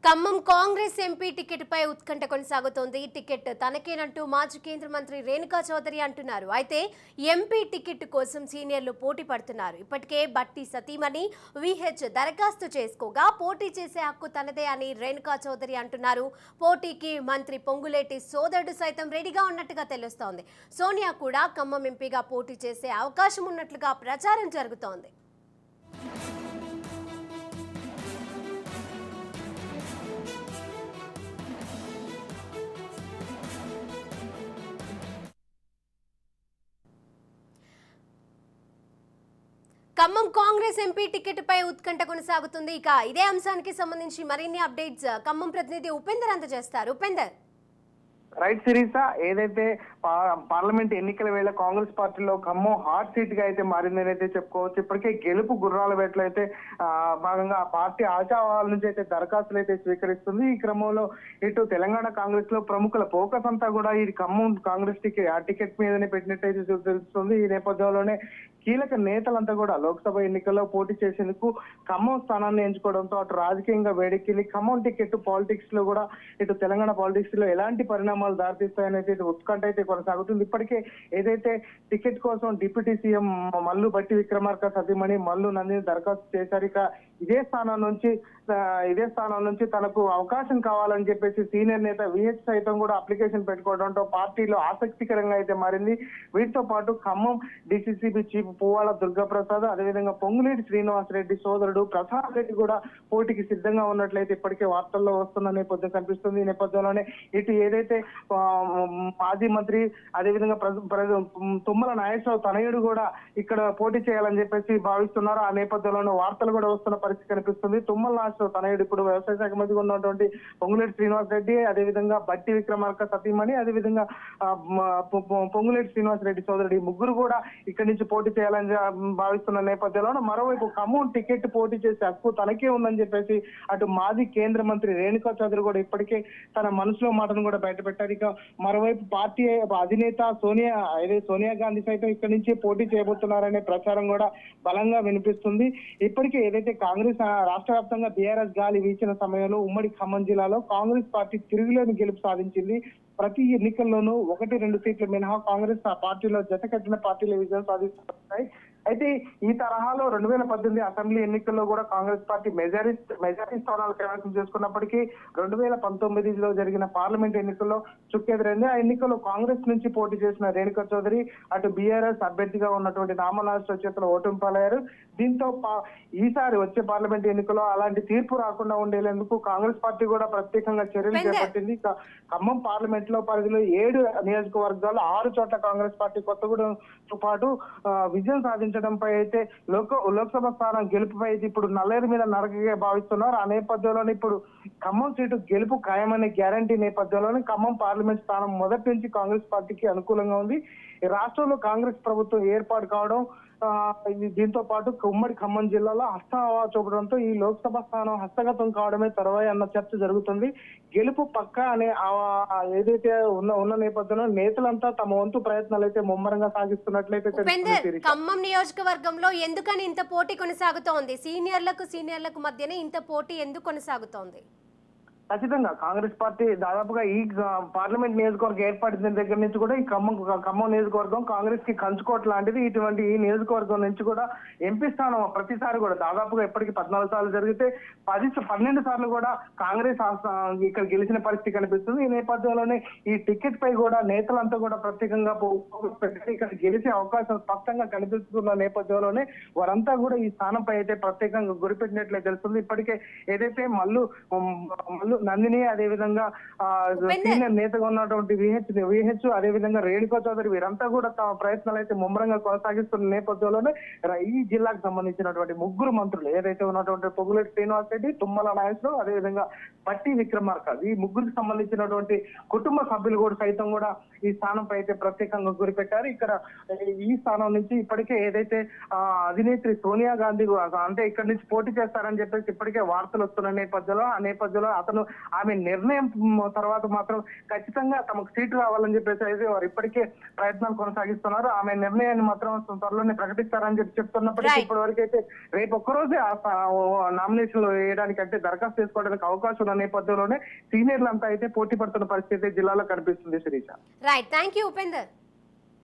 Khammam Congress MP ticket పై ఉత్కంఠ కొనసాగుతోంది టికెట్ తనకేనంటూ మాజీ కేంద్ర మంత్రి రేణుకా చౌదరి అంటున్నారు అయితే ఎంపీ టికెట్ కోసం సీనియర్లు పోటీ పడుతున్నారు ఇప్పటికే బట్టి సతీమణి విహెచ్ దరఖాస్తు చేసుకోగా పోటీ చేసే హక్కు తనదే అని రేణుకా చౌదరి అంటున్నారు పోటీకి మంత్రి పొంగులేటి సోదరుడు సైతం రెడీగా ఉన్నట్టుగా తెలుస్తోంది సోనియా కూడా ఖమ్మం ఎంపీగా పోటీ చేసే అవకాశం ఉన్నట్లుగా ప్రచారం జరుగుతోంది ఖమ్మం కాంగ్రెస్ ఎంపీ టికెట్ పై ఉత్కంఠ కొనసాగుతుంది ఇక ఇదే అంశానికి సంబంధించి మరిన్ని అప్డేట్స్ ఖమ్మం ప్రతినిధి ఉపేందర్ అందజేస్తారు ఉపేందర్ రైట్ సిరీసా ఏదైతే పా- పార్లమెంట్ ఎన్నికల వేళ కాంగ్రెస్ పార్టీలో ఖమ్మం హాట్ సీట్ గా అయితే మారిందని అయితే చెప్పుకోవచ్చు ఇప్పటికే గెలుపు గుర్రాల వేటలో అయితే ఆ, భాగంగా ఆ పార్టీ ఆశావాల నుంచి అయితే దరఖాస్తులు అయితే స్వీకరిస్తుంది ఈ క్రమంలో ఇటు తెలంగాణ కాంగ్రెస్ లో ప్రముఖుల ఫోకస్ అంతా కూడా ఈ ఖమ్మం కాంగ్రెస్ టికెట్ ఆ టికెట్ మీదనే పెట్టినట్టయితే తెలు- తెలుస్తుంది ఈ నేపథ్యంలోనే కీలక నేతలంతా కూడా లోక్సభ ఎన్నికల్లో పోటీ చేసేందుకు ఖమ్మం స్థానాన్ని ఎంచుకోవడంతో అటు రాజకీయంగా వేడెక్కింది ఖమ్మం టికెట్ పాలిటిక్స్ లో కూడా ఇటు తెలంగాణ పాలిటిక్స్ లో ఎలాంటి పరిణామాలు దారితీస్తాయని అయితే ఇటు ఉత్కంఠ అయితే కొనసాగుతుంది ఇప్పటికే ఏదైతే టికెట్ కోసం డిప్యూటీ సీఎం మల్లు బట్టి విక్రమార్క సతీమణి మల్లు నందిని దరఖాస్తు చేశారు ఇక ఇదే స్థానం నుంచి ఆ, ఇదే స్థానం నుంచి తనకు అవకాశం కావాలని చెప్పేసి సీనియర్ నేత విహెచ్ సైతం కూడా అప్లికేషన్ పెట్టుకోవడంతో పార్టీలో ఆసక్తికరంగా అయితే మారింది వీటితో పాటు ఖమ్మం డిసిసిబి చీఫ్ పువ్వాల దుర్గాప్రసాద్ అదేవిధంగా పొంగులేటి శ్రీనివాస్ రెడ్డి సోదరుడు ప్రసాద్ రెడ్డి కూడా పోటీకి సిద్ధంగా ఉన్నట్లయితే ఇప్పటికే వార్తల్లో వస్తున్న నేపథ్యం కనిపిస్తుంది ఈ నేపథ్యంలోనే ఇటు ఏదైతే ఆ, మాజీ మంత్రి అదేవిధంగా ప్ర- ప్ర- తుమ్మల నాగేశ్వరరావు తనయుడు కూడా ఇక్కడ పోటీ చేయాలని చెప్పేసి భావిస్తున్నారు ఆ నేపథ్యంలోనే వార్తలు కూడా వస్తున్న పరిస్థితి కనిపిస్తుంది తుమ్మల నాగేశ్వరరావు తనయుడు ఇప్పుడు వ్యవసాయ శాఖ మంత్రిగా ఉన్నటువంటి పొంగులేటి శ్రీనివాస్ రెడ్డి అదేవిధంగా బట్టి విక్రమార్క సతీమణి అదేవిధంగా ఆ, మ- పొ- పొ- పొంగులేటి శ్రీనివాస్ రెడ్డి సోదరుడు ఈ ముగ్గురు కూడా ఇక్కడి నుంచి పోటీ చేయాలని జా- భావిస్తున్న నేపథ్యంలో మరోవైపు ఖమ్మం టికెట్ పోటీ చేసే హక్కు తనకే ఉందని చెప్పేసి అటు మాజీ కేంద్ర మంత్రి రేణుకా చౌదరి కూడా ఇప్పటికే తన మనసులో మాటను కూడా బయటపెట్టారు ఇక మరోవైపు పార్టీ అధినేత సోనియా అదే సోనియా గాంధీ సైతం ఇక్కడి నుంచి పోటీ చేయబోతున్నారనే ప్రచారం కూడా బలంగా వినిపిస్తుంది ఇప్పటికే ఏదైతే కాంగ్రెస్ ఆ, రాష్ట్ర వ్యాప్తంగా బీఆర్ఎస్ గాలి వీచిన సమయంలో ఉమ్మడి ఖమ్మం జిల్లాలో కాంగ్రెస్ పార్టీ తిరుగులేని గెలుపు సాధించింది ప్రతి ఎన్నికల్లోనూ ఒకటి రెండు సీట్లు మినహా కాంగ్రెస్ ఆ పార్టీలో జత కట్టిన పార్టీలు విజయం సాధిస్తున్నాయి అయితే ఈ తరహాలో రెండు వేల పద్దెనిమిది అసెంబ్లీ ఎన్నికల్లో కూడా కాంగ్రెస్ పార్టీ మెజారిటీ మెజారిటీ స్థానాలు కైవసం చేసుకున్నప్పటికీ రెండు వేల పంతొమ్మిదిలో జరిగిన పార్లమెంట్ ఎన్నికల్లో చుక్కెదిరైంది ఆ ఎన్నికల్లో కాంగ్రెస్ నుంచి పోటీ చేసిన రేణుకా చౌదరి అటు బీఆర్ఎస్ అభ్యర్థిగా ఉన్నటువంటి నామనాథ చేతిలో ఓటమి పాలయ్యారు దీంతో పా- ఈసారి వచ్చే పార్లమెంట్ ఎన్నికల్లో అలాంటి తీర్పు రాకుండా ఉండేందుకు కాంగ్రెస్ పార్టీ కూడా ప్రత్యేకంగా చర్యలు పెందే. చేపట్టింది ఇక ఖమ్మం పార్లమెంట్ లో పరిధిలో ఏడు నియోజకవర్గాలు ఆరు చోట్ల కాంగ్రెస్ పార్టీ కొత్తగూడెంతో పాటు ఆ, విజయం సాధించడంపై అయితే లోక లోక్సభ స్థానం గెలుపుపై అయితే ఇప్పుడు నల్లేరు మీద నరకగా భావిస్తున్నారు ఆ నేపథ్యంలోనే ఇప్పుడు ఖమ్మం సీటు గెలుపు ఖాయమనే గ్యారంటీ నేపథ్యంలోనే ఖమ్మం పార్లమెంట్ స్థానం మొదటి నుంచి కాంగ్రెస్ పార్టీకి అనుకూలంగా ఉంది ఈ రాష్ట్రంలో కాంగ్రెస్ ప్రభుత్వం ఏర్పాటు కావడం ఆ, ఇది దీంతో పాటు ఉమ్మడి ఖమ్మం జిల్లాలో హస్తహవా చూపడంతో ఈ లోక్సభ స్థానం హస్తగతం కావడమే తర్వాయి అన్న చర్చ జరుగుతుంది గెలుపు పక్క అనే ఆ- ఆ ఏదైతే ఉన్న ఉన్న నేపథ్యంలో నేతలంతా తమ వంతు ప్రయత్నాలు అయితే ముమ్మరంగా సాగిస్తున్నట్లయితే తెలుస్తుంది ఉపేందర్ శిరీష. ఖమ్మం నియోజకవర్గంలో ఎందుకని ఇంత పోటీ కొనసాగుతోంది సీనియర్లకు సీనియర్లకు మధ్యనే ఇంత పోటీ ఎందుకు కొనసాగుతోంది ఖచ్చితంగా కాంగ్రెస్ పార్టీ దాదాపుగా ఈ ఆ, పార్లమెంట్ నియోజకవర్గం ఏర్పడిన దగ్గర నుంచి కూడా ఈ ఖమ్మం ఖమ్మం నియోజకవర్గం కాంగ్రెస్ కి కంచుకోట లాంటిది ఇటువంటి ఈ నియోజకవర్గం నుంచి కూడా ఎంపీ స్థానం ప్రతిసారి కూడా దాదాపుగా ఇప్పటికి పద్నాలుగు సార్లు జరిగితే పది పన్నెండు సార్లు కూడా కాంగ్రెస్ ఆ స్థా- ఇక్కడ గెలిచిన పరిస్థితి కనిపిస్తుంది ఈ నేపథ్యంలోనే ఈ టికెట్ పై కూడా నేతలంతా కూడా ప్రత్యేకంగా పో- ఫోకస్ పెట్టారు ఇక్కడ గెలిచే అవకాశం స్పష్టంగా కనిపిస్తున్న నేపథ్యంలోనే వారంతా కూడా ఈ స్థానంపై అయితే ప్రత్యేకంగా గురిపెట్టినట్లే తెలుస్తుంది ఇప్పటికే ఏదైతే మల్లు ఉమ్, మల్లు నందిని అదే విధంగా ఆ, ఉపేందర్. సీనియర్ నేతగా ఉన్నటువంటి విహెచ్ విహెచ్ అదే విధంగా రేణుకా చౌదరి వీరంతా కూడా తమ ప్రయత్నాలు అయితే ముమ్మరంగా కొనసాగిస్తున్న నేపథ్యంలోనే ర- ఈ జిల్లాకు సంబంధించినటువంటి ముగ్గురు మంత్రులు ఏదైతే ఉన్నటువంటి పొగులేటి శ్రీనివాస్ రెడ్డి తుమ్మల నాగేశ్వరరావు అదే విధంగా పట్టి విక్రమార్క ఈ ముగ్గురికి సంబంధించినటువంటి కుటుంబ సభ్యులు కూడా సైతం కూడా ఈ స్థానంపై అయితే ప్రత్యేకంగా గురిపెట్టారు ఇక్కడ ఈ స్థానం నుంచి ఇప్పటికే ఏదైతే ఆ అధినేత్రి సోనియా గాంధీ గు- అంటే ఇక్కడ నుంచి పోటీ చేస్తారని చెప్పేసి ఇప్పటికే వార్తలు వస్తున్న నేపథ్యంలో ఆ నేపథ్యంలో అతను ఆమె నిర్ణయం మ్, తర్వాత మాత్రం ఖచ్చితంగా తమకు సీటు రావాలని చెప్పేసి అయితే వారు ఇప్పటికే ప్రయత్నాలు కొనసాగిస్తున్నారు ఆమె నిర్ణయాన్ని మాత్రం త్వరలోనే ప్రకటిస్తారని చెప్పి చెప్తున్నప్పటికీ Right. ఇప్పటి వరకు అయితే రేపు ఒక్కరోజే నామినేషన్లు వేయడానికి అంటే దరఖాస్తు చేసుకోవడానికి అవకాశం ఉన్న నేపథ్యంలోనే సీనియర్లంతా అయితే పోటీ పడుతున్న పరిస్థితి జిల్లాలో కనిపిస్తుంది Sirisha right thank you Upender